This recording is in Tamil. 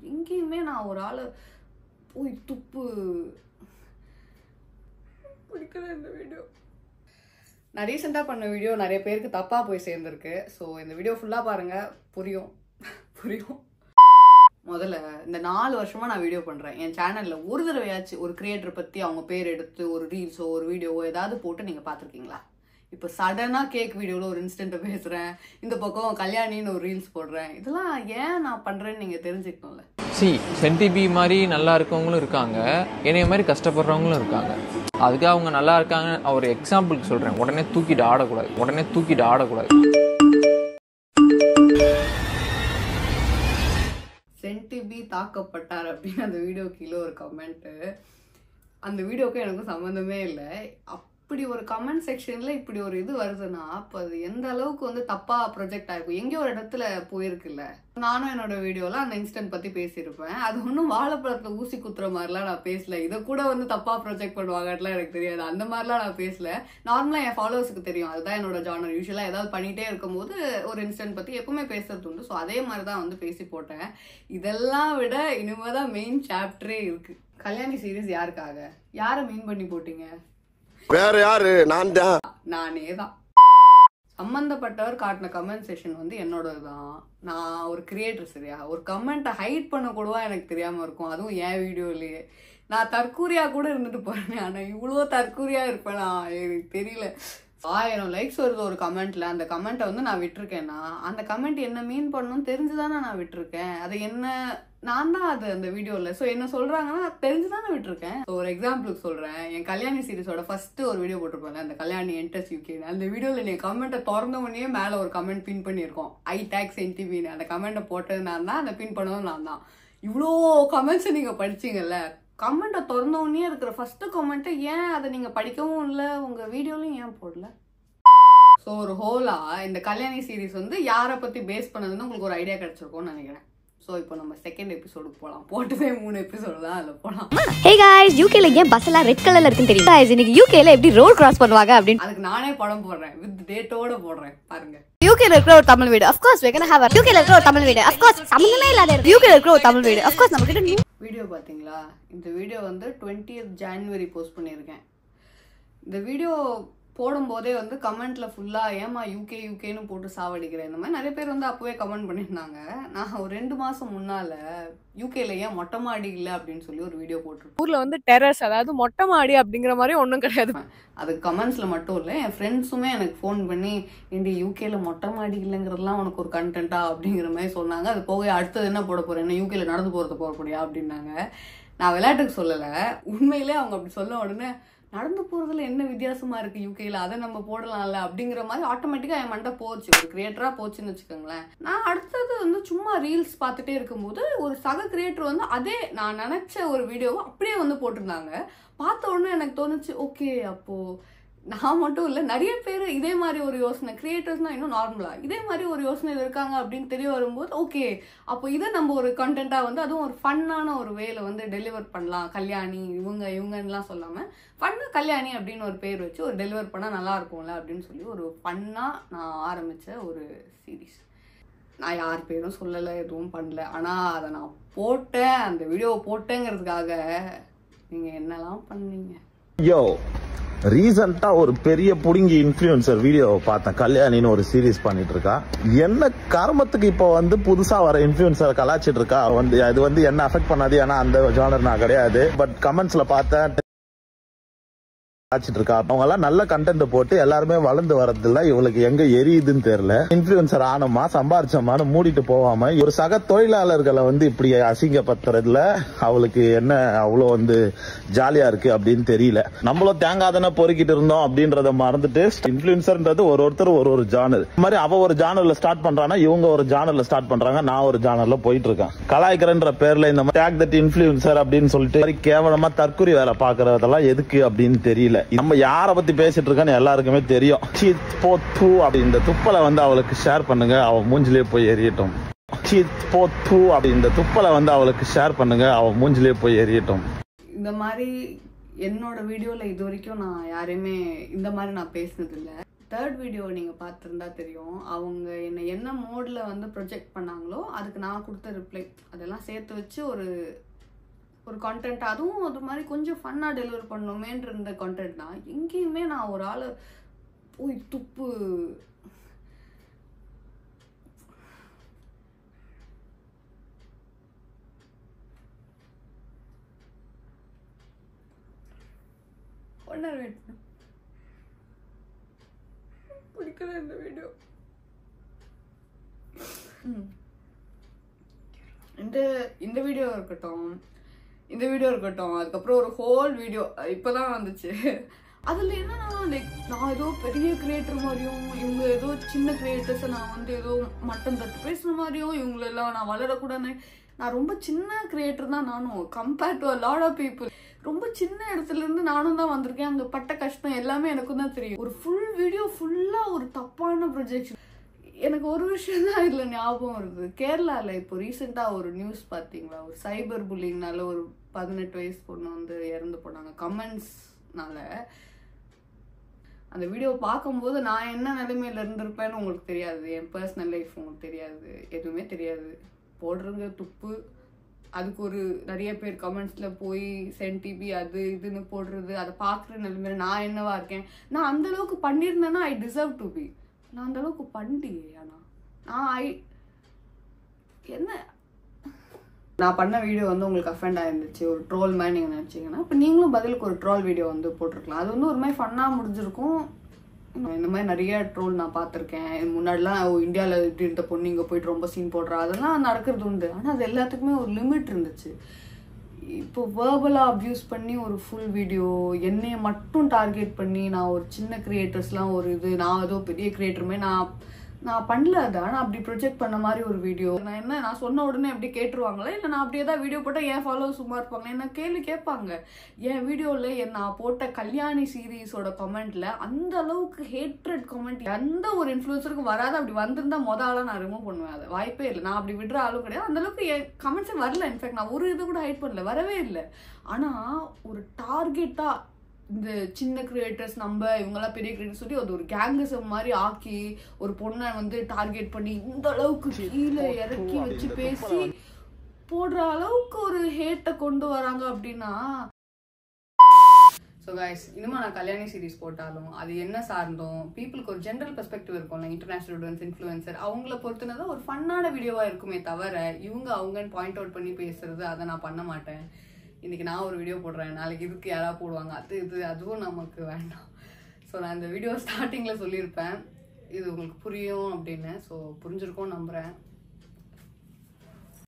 எங்கேயுமே நான் ஒரு ஆளை போய் துப்பு பிடிக்கல இந்த வீடியோ நான் ரீசெண்டாக பண்ண வீடியோ நிறைய பேருக்கு தப்பாக போய் சேர்ந்துருக்கு ஸோ இந்த வீடியோ ஃபுல்லாக பாருங்கள் புரியும் புரியும் முதல்ல இந்த நாலு வருஷமா நான் வீடியோ பண்றேன் என் சேனல்ல ஒரு தடவையாச்சும் ஒரு கிரியேட்டர் பத்தி அவங்க பேர் எடுத்து ஒரு ரீல்ஸோ ஒரு வீடியோவோ ஏதாவது போட்டு நீங்க பாத்திருக்கீங்களா இப்போ சடனா கேக் வீடியோல ஒரு இன்ஸ்டன்ட்டை பேசுறேன் இந்த பக்கம் கல்யாணின்னு ஒரு ரீல்ஸ் போடுறேன் இதெல்லாம் ஏன் நான் பண்றேன்னு நீங்க தெரிஞ்சுக்கணும்ல சி சென்டிபி மாதிரி நல்லா இருக்கவங்களும் இருக்காங்க என்னைய மாதிரி கஷ்டப்படுறவங்களும் இருக்காங்க அதுக்கு அவங்க நல்லா இருக்காங்க நான் ஒரு எக்ஸாம்பிளுக்கு சொல்கிறேன் உடனே தூக்கிட்டு ஆடக்கூடாது உடனே தூக்கிட்டு ஆடக்கூடாது சென்டிபி தாக்கப்பட்டார் அப்படின்னு அந்த வீடியோ கீழே ஒரு கமெண்ட்டு அந்த வீடியோக்கும் எனக்கும் சம்மந்தமே இல்லை அப்படி ஒரு கமெண்ட் செக்ஷன்ல இப்படி ஒரு இது வருதுன்னா அப்போ அது எந்த அளவுக்கு வந்து தப்பா ப்ரொஜெக்ட் ஆயிருக்கும் எங்கேயோ ஒரு இடத்துல போயிருக்குல்ல நானும் என்னோட வீடியோல அந்த இன்ஸ்டன்ட் பத்தி பேசியிருப்பேன் அது ஒன்றும் வாழைப்பழத்துல ஊசி குத்துற மாதிரிலாம் நான் பேசல இதை கூட வந்து தப்பா ப்ரொஜெக்ட் பண்ணுவாங்கலாம் எனக்கு தெரியாது அந்த மாதிரிலாம் நான் பேசல நார்மலா என் ஃபாலோவர்ஸுக்கு தெரியும் அதுதான் என்னோட ஜானர் யூஸ்வலா ஏதாவது பண்ணிட்டே இருக்கும்போது ஒரு இன்ஸ்டன்ட் பத்தி எப்பவுமே பேசுறது உண்டு ஸோ அதே மாதிரி தான் வந்து பேசி போட்டேன் இதெல்லாம் விட இனிமேதான் மெயின் சாப்டரே இருக்கு கல்யாணி சீரிஸ் யாருக்காக யாரை மீன் பண்ணி போட்டீங்க வேற யாரு நான் தான் நானே தான் சம்மந்தப்பட்டவர் காட்டின கமெண்ட் செஷன் வந்து என்னோடது தான் நான் ஒரு கிரியேட்டர் சரியா ஒரு கமெண்ட்டை ஹைட் பண்ண கூடவா எனக்கு தெரியாம இருக்கும் அதுவும் என் வீடியோலயே நான் தற்கூரியா கூட இருந்துட்டு போறேன் ஆனா இவ்வளோ தற்கூரியா இருப்பேனா எனக்கு தெரியல ஆயிரம் லைக்ஸ் வருது ஒரு கமெண்ட்ல அந்த கமெண்ட்டை வந்து நான் விட்டுருக்கேன்னா அந்த கமெண்ட் என்ன மீன் பண்ணணும்னு தெரிஞ்சுதானே நான் விட்டுருக்கேன் அது என்ன நான் தான் அது அந்த வீடியோல ஸோ என்ன சொல்றாங்கன்னா தெரிஞ்சுதானே விட்டுருக்கேன் So, ஒரு எக்ஸாம்பிளுக்கு சொல்றேன் என் கல்யாணி சீரிஸோட ஃபர்ஸ்ட் ஒரு வீடியோ போட்டிருப்பேன் அந்த கல்யாணி என்டர்ஸ் யூகே அந்த வீடியோல நீ கமெண்ட்டை திறந்த உடனே மேல ஒரு கமெண்ட் பின் பண்ணியிருக்கோம் ஐ டேக்ஸ் என்டிவின்னு அந்த கமெண்ட்டை போட்டது நான் தான் அந்த பின் பண்ணதும் நான் தான் இவ்வளோ கமெண்ட்ஸ் நீங்க படிச்சீங்கல்ல கமெண்ட்டை திறந்த உடனே இருக்கிற ஃபர்ஸ்ட் கமெண்ட்டை ஏன் அதை நீங்க படிக்கவும் இல்லை உங்க வீடியோலையும் ஏன் போடல ஸோ ஒரு ஹோலா இந்த கல்யாணி சீரிஸ் வந்து யாரை பத்தி பேஸ் பண்ணதுன்னு உங்களுக்கு ஒரு ஐடியா கிடைச்சிருக்கும்னு நினைக்கிறேன் ஸோ இப்போ நம்ம செகண்ட் எபிசோடுக்கு போகலாம் போட்டதே மூணு எபிசோடு தான் அதில் போகலாம் ஹே காய்ஸ் யூகேல ஏன் பஸ் எல்லாம் ரெட் கலர்ல இருக்குன்னு தெரியும் guys இன்னைக்கு யூகேல எப்படி ரோட் கிராஸ் பண்ணுவாங்க அப்படின்னு அதுக்கு நானே படம் போடுறேன் வித் டேட்டோட போடுறேன் பாருங்க யூகேல இருக்கிற ஒரு தமிழ் வீடு of course we're gonna have a யூகேல இருக்கிற ஒரு தமிழ் வீடு of course சம்பந்தமே இல்லாத யூகேல இருக்கிற ஒரு தமிழ் வீடு of course நம்ம கிட்ட new வீடியோ பார்த்தீங்களா இந்த வீடியோ வந்து 20th ஜான்வரி போஸ்ட் பண்ணியிருக்கேன் இந்த வீடியோ போடும்போதே வந்து கமெண்ட்ல ஃபுல்லா ஏமா யூகே யூகேன்னு போட்டு சாவடிக்கிறேன் இந்த மாதிரி நிறைய பேர் வந்து அப்பவே கமெண்ட் பண்ணியிருந்தாங்க நான் ஒரு ரெண்டு மாசம் முன்னால யூகேல ஏன் மொட்டை மாடி இல்லை அப்படின்னு சொல்லி ஒரு வீடியோ போட்டிருப்பேன் ஊர்ல வந்து டெரஸ் அதாவது மொட்டை மாடி அப்படிங்கிற மாதிரி ஒண்ணும் கிடையாது அது கமெண்ட்ஸ்ல மட்டும் இல்லை என் ஃப்ரெண்ட்ஸுமே எனக்கு ஃபோன் பண்ணி ஏண்டி யூகேல மொட்டை மாடி இல்லைங்கிறதுலாம் உனக்கு ஒரு கண்டென்ட்டா அப்படிங்கிற மாதிரி சொன்னாங்க அது போக அடுத்தது என்ன போட போறேன் என்ன யூகேல நடந்து போறது போட போறியா அப்படின்னாங்க நான் விளையாட்டுக்கு சொல்லலை உண்மையிலே அவங்க அப்படி சொல்ல உடனே நடந்து போறதுல என்ன வித்தியாசமா இருக்கு யூகேல அதை நம்ம போடலாம்ல அப்படிங்கிற மாதிரி ஆட்டோமேட்டிக்கா என் மண்டை போச்சு ஒரு கிரியேட்டரா போச்சுன்னு வச்சுக்கோங்களேன் நான் அடுத்தது வந்து சும்மா ரீல்ஸ் பார்த்துட்டே இருக்கும்போது ஒரு சக கிரியேட்டர் வந்து அதே நான் நினைச்ச ஒரு வீடியோவை அப்படியே வந்து போட்டிருந்தாங்க பார்த்த உடனே எனக்கு தோணுச்சு ஓகே அப்போ நான் மட்டும் இல்லை நிறைய பேர் இதே மாதிரி ஒரு யோசனை கிரியேட்டர்ஸ்னா இன்னும் நார்மலா இதே மாதிரி ஒரு யோசனையில் இருக்காங்க அப்படின்னு தெரிய வரும்போது ஓகே அப்போ இதை நம்ம ஒரு கண்டென்ட்டாக வந்து அதுவும் ஒரு ஃபன்னான ஒரு வேல வந்து டெலிவர் பண்ணலாம் கல்யாணி இவங்க இவங்கன்னுலாம் சொல்லாமல் ஃபன்னாக கல்யாணி அப்படின்னு ஒரு பேர் வச்சு ஒரு டெலிவர் பண்ணால் நல்லா இருக்கும்ல அப்படின்னு சொல்லி ஒரு ஃபன்னாக நான் ஆரம்பித்த ஒரு சீரீஸ் நான் யார் பேரும் சொல்லலை எதுவும் பண்ணல ஆனால் அதை நான் போட்டேன் அந்த வீடியோவை போட்டேங்கிறதுக்காக நீங்கள் என்னெல்லாம் பண்ணீங்க யோ ரீசெண்டா ஒரு பெரிய புடுங்கி இன்ஃபுளுசர் வீடியோ பார்த்தேன் கல்யாணின்னு ஒரு சீரிஸ் பண்ணிட்டு இருக்கா என்ன கர்மத்துக்கு இப்போ வந்து புதுசா வர இன்ஃபுளுசர் கலாச்சிட்டு இருக்கா வந்து அது வந்து என்ன அஃபெக்ட் பண்ணாது ஏன்னா அந்த ஜானர் நான் கிடையாது பட் கமெண்ட்ஸ்ல பார்த்தேன் காய்ச்சிட்டு இருக்கா அவங்க எல்லாம் நல்ல கண்டென்ட் போட்டு எல்லாருமே வளர்ந்து வரதில்ல இவளுக்கு எங்க எரியுதுன்னு தெரியல இன்ஃபுளுசர் ஆனோமா சம்பாரிச்சோமான்னு மூடிட்டு போவாம ஒரு சக தொழிலாளர்களை வந்து இப்படி அசிங்கப்படுத்துறதுல அவளுக்கு என்ன அவ்வளவு வந்து ஜாலியா இருக்கு அப்படின்னு தெரியல நம்மளும் தேங்காய் தானே பொறுக்கிட்டு இருந்தோம் அப்படின்றத மறந்துட்டு இன்ஃபுளுசர்ன்றது ஒரு ஒருத்தர் ஒரு ஒரு ஜானர் இந்த மாதிரி அவ ஒரு ஜானர்ல ஸ்டார்ட் பண்றானா இவங்க ஒரு ஜானர்ல ஸ்டார்ட் பண்றாங்க நான் ஒரு ஜானர்ல போயிட்டு இருக்கேன் கலாய்க்கிறன்ற பேர்ல இந்த மாதிரி டேக் தட் இன்ஃபுளுசர் அப்படின்னு சொல்லிட்டு மாதிரி கேவலமா தற்கொலை வேலை பாக்குறதெல்லாம் எதுக்கு அப்படின்னு தெரியல நம்ம யார பத்தி பேசிட்டு இருக்கோன்னு எல்லாருக்குமே தெரியும் சீ, போ, தூ அப்படி இந்த துப்பலை வந்து அவளுக்கு ஷேர் பண்ணுங்க அவ மூஞ்சிலே போய் எரியட்டும் சீ, போ, தூ அப்படி இந்த துப்பலை வந்து அவளுக்கு ஷேர் பண்ணுங்க அவ மூஞ்சிலே போய் எரியட்டும் இந்த மாதிரி என்னோட வீடியோவில் இது வரைக்கும் நான் யாரையுமே இந்த மாதிரி நான் பேசினது இல்லை தேர்ட் வீடியோ நீங்கள் பார்த்துருந்தா தெரியும் அவங்க என்னை என்ன மோடில் வந்து ப்ரொஜெக்ட் பண்ணாங்களோ அதுக்கு நான் கொடுத்த ரிப்ளை அதெல்லாம் சேர்த்து வச்சு ஒரு ஒரு கான்டென்ட் அதுவும் அது மாதிரி கொஞ்சம் ஃபன்னாக டெலிவர் பண்ணணுமேன்ற இருந்த கான்டென்ட் தான் எங்கேயுமே நான் ஒரு ஆள் போய் துப்பு ஒன் ஹவர் வெயிட் பண்ணு பிடிக்கல இந்த வீடியோ இந்த இந்த வீடியோ இருக்கட்டும் இந்த வீடியோ இருக்கட்டும் அதுக்கப்புறம் ஒரு ஹோல் வீடியோ இப்போதான் வந்துச்சு அதில் என்னன்னா லைக் நான் ஏதோ பெரிய கிரியேட்டர் மாதிரியும் இவங்க ஏதோ சின்ன கிரியேட்டர்ஸை நான் வந்து ஏதோ மட்டம் தட்டு பேசுன மாதிரியும் இவங்களெல்லாம் நான் வளரக்கூடாது நான் ரொம்ப சின்ன கிரியேட்டர் தான் நானும் compared to lot of people ரொம்ப சின்ன இடத்துல இருந்து நானும் தான் வந்திருக்கேன் அங்கே பட்ட கஷ்டம் எல்லாமே எனக்கும் தான் தெரியும் ஒரு ஃபுல் வீடியோ ஃபுல்லாக ஒரு தப்பான ப்ரொஜெக்ஷன் எனக்கு ஒரு விஷயம் தான் இதில் ஞாபகம் வருது கேரளாவில் இப்போ ரீசெண்டாக ஒரு நியூஸ் பார்த்தீங்களா ஒரு சைபர் புல்லிங்னால ஒரு பதினெட்டு வயசு பொண்ணு வந்து இறந்து போனாங்க கமெண்ட்ஸ்னால அந்த வீடியோ பார்க்கும்போது நான் என்ன நிலைமையில இருந்திருப்பேன்னு உங்களுக்கு தெரியாது என் பர்சனல் லைஃப் உங்களுக்கு தெரியாது எதுவுமே தெரியாது போடுறது துப்பு அதுக்கு ஒரு நிறைய பேர் கமெண்ட்ஸில் போய் சென் டிபி அது இதுன்னு போடுறது அதை பார்க்குற நிலைமையில நான் என்னவா இருக்கேன் நான் அந்த அளவுக்கு பண்ணியிருந்தேன்னா ஐ டிசர்வ் டு பி நான் அந்த அளவுக்கு பண்ணியே ஆனால் நான் ஐ என்ன நான் பண்ண வீடியோ வந்து உங்களுக்கு அஃபெண்ட் ஆயிருந்துச்சு ஒரு ட்ரோல் மாதிரி நீங்கள் நினச்சிங்கன்னா இப்போ நீங்களும் பதிலுக்கு ஒரு ட்ரோல் வீடியோ வந்து போட்டிருக்கலாம் அது வந்து ஒரு மாதிரி ஃபன்னாக முடிஞ்சிருக்கும் இந்த மாதிரி நிறைய ட்ரோல் நான் பார்த்துருக்கேன் முன்னாடிலாம் இந்தியாவில் இப்படி இருந்த பொண்ணு இங்கே போயிட்டு ரொம்ப சீன் போடுறா அதெல்லாம் நடக்கிறது உண்டு ஆனால் அது எல்லாத்துக்குமே ஒரு லிமிட் இருந்துச்சு இப்போ வேர்பலாக அப்யூஸ் பண்ணி ஒரு ஃபுல் வீடியோ என்னைய மட்டும் டார்கெட் பண்ணி நான் ஒரு சின்ன கிரியேட்டர்ஸ்லாம் ஒரு இது நான் ஏதோ பெரிய கிரியேட்டருமே நான் நான் பண்ணல அது ஆனால் அப்படி ப்ரொஜெக்ட் பண்ண மாதிரி ஒரு வீடியோ நான் என்ன நான் சொன்ன உடனே அப்படி கேட்டுருவாங்களா இல்லை நான் அப்படியே தான் வீடியோ போட்டால் என் ஃபாலோவர்ஸ் சும்மா இருப்பாங்க என்ன கேள்வி கேட்பாங்க என் வீடியோவில் என் நான் போட்ட கல்யாணி சீரீஸோட கமெண்ட்ல அந்த அளவுக்கு ஹேட்ரட் கமெண்ட் எந்த ஒரு இன்ஃப்ளூன்சருக்கும் வராது அப்படி வந்திருந்தா மொத ஆளாக நான் ரிமூவ் பண்ணுவேன் அதை வாய்ப்பே இல்லை நான் அப்படி விடுற ஆளும் கிடையாது அந்த அளவுக்கு என் கமெண்ட்ஸே வரல இன்ஃபேக்ட் நான் ஒரு இது கூட ஹைட் பண்ணல வரவே இல்லை ஆனால் ஒரு டார்கெட்டாக இந்த சின்ன கிரியேட்டர்ஸ் நம்ம இவங்கெல்லாம் பெரிய கிரியேட்டர்ஸ் சொல்லி அது ஒரு கேங்கசம் மாதிரி ஆக்கி ஒரு பொண்ணை வந்து டார்கெட் பண்ணி இந்த அளவுக்கு கீழே இறக்கி வச்சு பேசி போடுற அளவுக்கு ஒரு ஹேட்டை கொண்டு வராங்க அப்படின்னா ஸோ கைஸ் இனிமே நான் கல்யாணி சீரிஸ் போட்டாலும் அது என்ன சார்ந்தோம் பீப்புளுக்கு ஒரு ஜென்ரல் பெர்ஸ்பெக்டிவ் இருக்கும்ல இன்டர்நேஷனல் ஸ்டூடெண்ட்ஸ் இன்ஃப்ளூயன்சர் அவங்கள பொறுத்துனதான் ஒரு ஃபன்னான வீடியோவாக இருக்குமே தவிர இவங்க அவங்கன்னு பாயிண்ட் அவுட் பண்ணி பேசுறது அதை நான் பண்ண மாட்டேன் இன்னைக்கு நான் ஒரு வீடியோ போடுறேன் நாளைக்கு இதுக்கு யாராவது போடுவாங்க அது இது அதுவும் நமக்கு வேண்டாம் ஸோ நான் இந்த வீடியோ ஸ்டார்டிங்கில் சொல்லியிருப்பேன் இது உங்களுக்கு புரியும் அப்படின்னு ஸோ புரிஞ்சிருக்கும்னு நம்புகிறேன்